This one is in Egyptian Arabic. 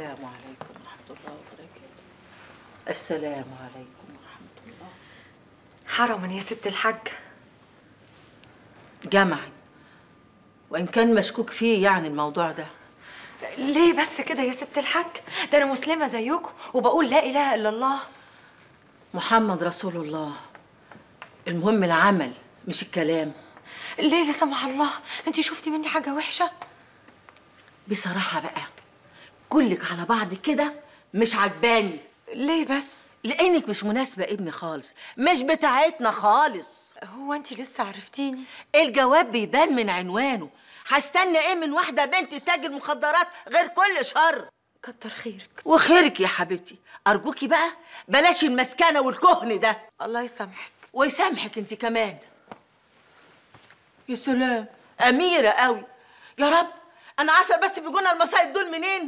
السلام عليكم ورحمة الله وبركاته السلام عليكم ورحمة الله حرما يا ست الحاج جمعي وإن كان مشكوك فيه يعني الموضوع ده ليه بس كده يا ست الحاج ده انا مسلمه زيكم وبقول لا اله الا الله محمد رسول الله المهم العمل مش الكلام ليه لا سمح الله انت شفتي مني حاجه وحشه بصراحة بقى كلك على بعض كده مش عجباني ليه بس لانك مش مناسبه ابني خالص مش بتاعتنا خالص هو انت لسه عرفتيني الجواب بيبان من عنوانه هستنى ايه من واحده بنت تاجر مخدرات غير كل شر كتر خيرك وخيرك يا حبيبتي ارجوكي بقى بلاش المسكنه والكهن ده الله يسامحك ويسامحك انت كمان يا سلام اميره قوي يا رب انا عارفه بس بيجونا المصايب دول منين